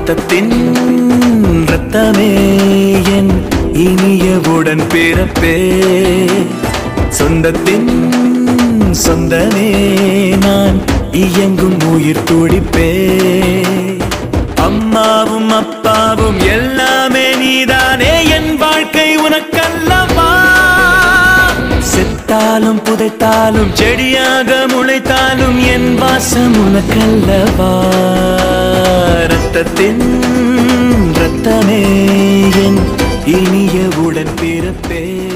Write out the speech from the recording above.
ரத்தத்தின் ரத்தமே என் இனியவுடன் பிறப்பே சொந்தத்தின் சொந்தமே நான் இயங்கும் உயிர் துடிப்பே அம்மாவும் அப்பாவும் எல்லாமே நீதானே என் வாழ்க்கை உனக்கல்லவா செத்தாலும் புதைத்தாலும் செடியாக முளைத்தாலும் என் வாசம் உனக்கல்லவா ரத்தத்தின் ரத்தமே என் இனிய உடன் பிறப்பே